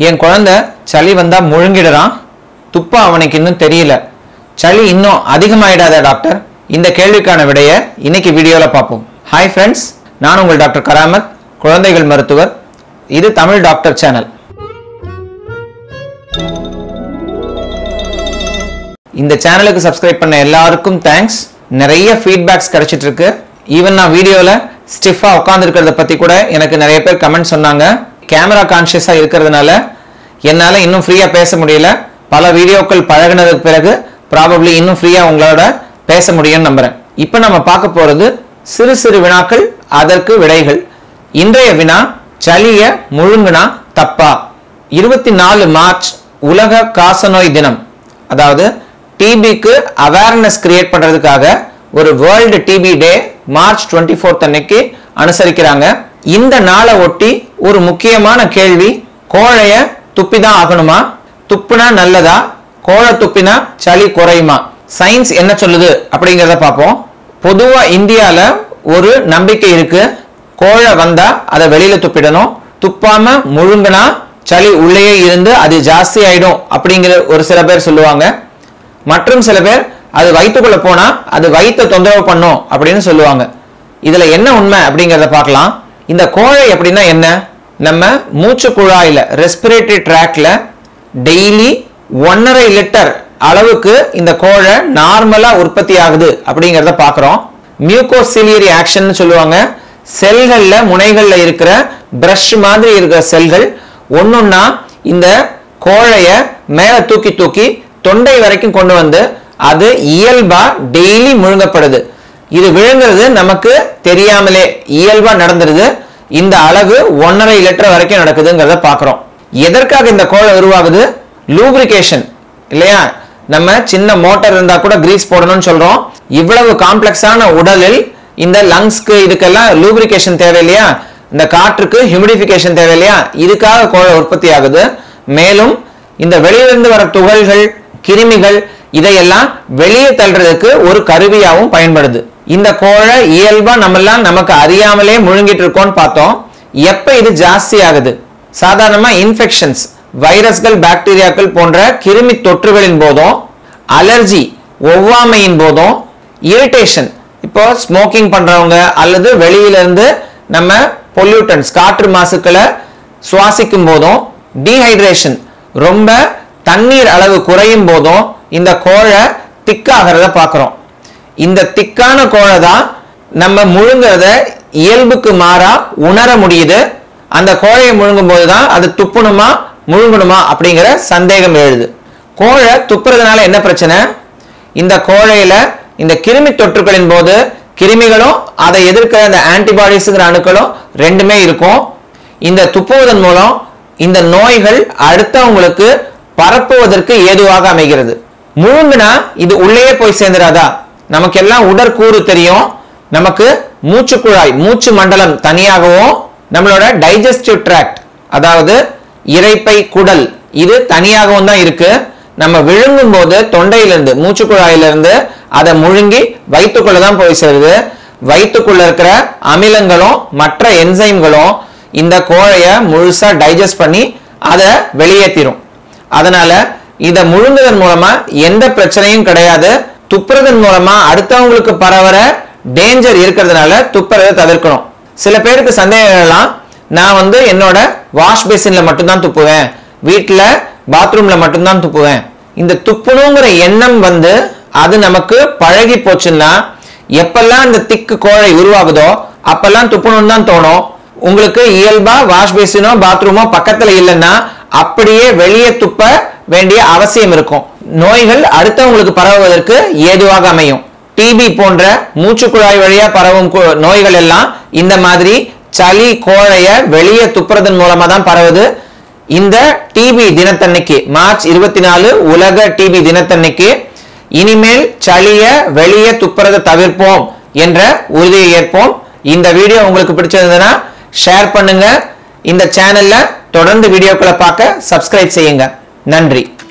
என் குழந்தை சளி வந்தா முழுங்கிடுறான் துப்பா அவனுக்கு இன்னும் தெரியல சளி இன்னும் அதிகமாயிடாத டாக்டர் இந்த கேள்விக்கான விடையை இன்னைக்கு வீடியோல பார்ப்போம் ஹாய் ஃப்ரெண்ட்ஸ் நான் உங்கள் டாக்டர் கராமத் குழந்தைகள் மருத்துவர் இது தமிழ் டாக்டர் சேனல் இந்த சேனலுக்கு சப்ஸ்கிரைப் பண்ண எல்லாருக்கும் தேங்க்ஸ் நிறைய ஃபீட்பேக்ஸ் கிடைச்சிட்டு இருக்கு ஈவன் நான் வீடியோவில் ஸ்டிஃபாக உட்காந்துருக்கிறத பற்றி கூட எனக்கு நிறைய பேர் கமெண்ட் சொன்னாங்க கேமரா கான்ஷியஸாக இருக்கிறதுனால என்னால் இன்னும் ஃப்ரீயாக பேச முடியல பல வீடியோக்கள் பழகுனதுக்கு பிறகு ப்ராபப்ளி இன்னும் ஃப்ரீயாக உங்களோட பேச முடியும்னு நம்புகிறேன் இப்போ நம்ம பார்க்க போகிறது சிறு சிறு வினாக்கள் அதற்கு விடைகள் இன்றைய வினா சளிய முழுங்குனா தப்பா இருபத்தி நாலு மார்ச் உலக காசநோய் தினம் அதாவது டிபிக்கு அவேர்னஸ் கிரியேட் பண்றதுக்காக ஒரு world TB day March twenty fourth அன்னைக்கு அனுசரிக்கிறாங்க இந்த நாளை ஒட்டி ஒரு முக்கியமான கேள்வி கோழைய துப்பிதான் ஆகணுமா துப்புனா நல்லதா கோழை துப்பினா சளி குறையுமா சயின்ஸ் என்ன சொல்லுது அப்படிங்கிறத பார்ப்போம் பொதுவா இந்தியால ஒரு நம்பிக்கை இருக்கு கோழை வந்தா அதை வெளியில துப்பிடணும் துப்பாம முழுங்கினா சளி உள்ளேயே இருந்து அது ஜாஸ்தி ஆயிடும் அப்படிங்கிற ஒரு சில பேர் சொல்லுவாங்க மற்றும் சில பேர் அது வயிற்றுக்குள்ள போனா அது வயிற்றை தொந்தரவு பண்ணும் அப்படின்னு சொல்லுவாங்க இதுல என்ன உண்மை அப்படிங்கிறத பார்க்கலாம் இந்த கோழை அப்படின்னா என்ன நம்ம மூச்சு குழாயில ரெஸ்பிரேட்டரி ட்ராக்ல டெய்லி ஒன்னரை லிட்டர் அளவுக்கு இந்த கோழை நார்மலா உற்பத்தி ஆகுது அப்படிங்கிறத பார்க்குறோம் மியூகோசிலியரி ஆக்ஷன் சொல்லுவாங்க செல்கள்ல முனைகள்ல இருக்கிற பிரஷ் மாதிரி இருக்கிற செல்கள் ஒன்னொன்னா இந்த கோழைய மேல தூக்கி தூக்கி தொண்டை வரைக்கும் கொண்டு வந்து அது இயல்பா டெய்லி முழுங்கப்படுது இது விழுங்குறது நமக்கு தெரியாமலே இயல்பா நடந்துருது இந்த அளவு ஒன்னரை லிட்டர் வரைக்கும் நடக்குதுங்கிறத பார்க்குறோம் எதற்காக இந்த கோழை உருவாகுது லூப்ரிகேஷன் இல்லையா நம்ம சின்ன மோட்டார் இருந்தா கூட கிரீஸ் போடணும்னு சொல்றோம் இவ்வளவு காம்ப்ளெக்ஸான உடலில் இந்த லங்ஸ்க்கு இதுக்கெல்லாம் லூப்ரிகேஷன் தேவை இல்லையா இந்த காற்றுக்கு ஹியூமிடிஃபிகேஷன் தேவை இல்லையா இதுக்காக கோழை உற்பத்தி ஆகுது மேலும் இந்த வெளியிலிருந்து வர துகள்கள் கிருமிகள் இதையெல்லாம் வெளியே தள்ளுறதுக்கு ஒரு கருவியாகவும் பயன்படுது இந்த கோழை இயல்பா நம்மெல்லாம் நமக்கு அறியாமலே முழுங்கிட்டு இருக்கோம்னு பார்த்தோம் எப்ப இது ஜாஸ்தி ஆகுது சாதாரணமா இன்ஃபெக்ஷன்ஸ் வைரஸ்கள் பாக்டீரியாக்கள் போன்ற கிருமி தொற்றுகளின் போதும் அலர்ஜி ஒவ்வாமையின் போதும் இரிட்டேஷன் இப்போ ஸ்மோக்கிங் பண்றவங்க அல்லது வெளியில இருந்து நம்ம பொல்யூட்டன்ஸ் காற்று மாசுக்களை சுவாசிக்கும் போதும் டீஹைட்ரேஷன் ரொம்ப தண்ணீர் அளவு குறையும் போதும் இந்த கோழை திக்காகிறத பார்க்குறோம் இந்த திக்கான கோழை தான் நம்ம முழுங்குறத இயல்புக்கு மாறா உணர முடியுது அந்த கோழையை முழுங்கும் போது தான் அது துப்பணுமா முழுங்கணுமா அப்படிங்கிற சந்தேகம் எழுது கோழை துப்புறதுனால என்ன பிரச்சனை இந்த கோழையில இந்த கிருமி தொற்றுகளின் போது கிருமிகளும் அதை எதிர்க்கிற அந்த ஆன்டிபாடிஸ்ங்கிற அணுக்களும் ரெண்டுமே இருக்கும் இந்த துப்புவதன் மூலம் இந்த நோய்கள் அடுத்தவங்களுக்கு பரப்புவதற்கு ஏதுவாக அமைகிறது முழுங்குனா இது உள்ளேயே போய் சேர்ந்துடாதா நமக்கு எல்லாம் உடற்கூறு தெரியும் நமக்கு மூச்சு குழாய் மூச்சு மண்டலம் தனியாகவும் நம்மளோட டைஜஸ்டிவ் ட்ராக்ட் அதாவது இரைப்பை குடல் இது தனியாகவும் தான் இருக்கு நம்ம விழுங்கும் போது தொண்டையிலிருந்து மூச்சு குழாயிலிருந்து அதை முழுங்கி வயிற்றுக்குள்ள தான் போய் சேருது வயிற்றுக்குள்ள இருக்கிற அமிலங்களும் மற்ற என்சைம்களும் இந்த கோழையை முழுசா டைஜஸ்ட் பண்ணி அதை வெளியேற்றிடும் அதனால இதை முழுங்குதன் மூலமா எந்த பிரச்சனையும் கிடையாது துப்புறதன் மூலமா அடுத்தவங்களுக்கு பரவற டேஞ்சர் இருக்கிறதுனால துப்புறதை தவிர்க்கணும் சில பேருக்கு சந்தேகம் எல்லாம் நான் வந்து என்னோட வாஷ் பேசின்ல மட்டும்தான் துப்புவேன் வீட்டில் பாத்ரூம்ல மட்டும்தான் துப்புவேன் இந்த துப்புணுங்கிற எண்ணம் வந்து அது நமக்கு பழகி போச்சுன்னா எப்பெல்லாம் இந்த திக்கு கோழை உருவாகுதோ அப்பெல்லாம் துப்பணும்னு தான் தோணும் உங்களுக்கு இயல்பா வாஷ் பேசினோ பாத்ரூமோ பக்கத்துல இல்லைன்னா அப்படியே வெளியே துப்ப வேண்டிய அவசியம் இருக்கும் நோய்கள் அடுத்தவங்களுக்கு பரவுவதற்கு ஏதுவாக அமையும் டிபி போன்ற மூச்சு குழாய் வழியா பரவும் கு- நோய்கள் எல்லாம் இந்த மாதிரி சளி கோழைய வெளியே துப்புறதன் மூலமா தான் பரவுது இந்த டிபி தினத்தன்னைக்கு மார்ச் இருபத்தி நாலு உலக டிபி தினத்தன்னைக்கு இனிமேல் சளிய வெளியே துப்புறதை தவிர்ப்போம் என்ற உறுதியை ஏற்போம் இந்த வீடியோ உங்களுக்கு பிடிச்சிருந்ததுன்னா ஷேர் பண்ணுங்க இந்த சேனல்ல தொடர்ந்து வீடியோக்களை பார்க்க சப்ஸ்கிரைப் செய்யுங்க நன்றி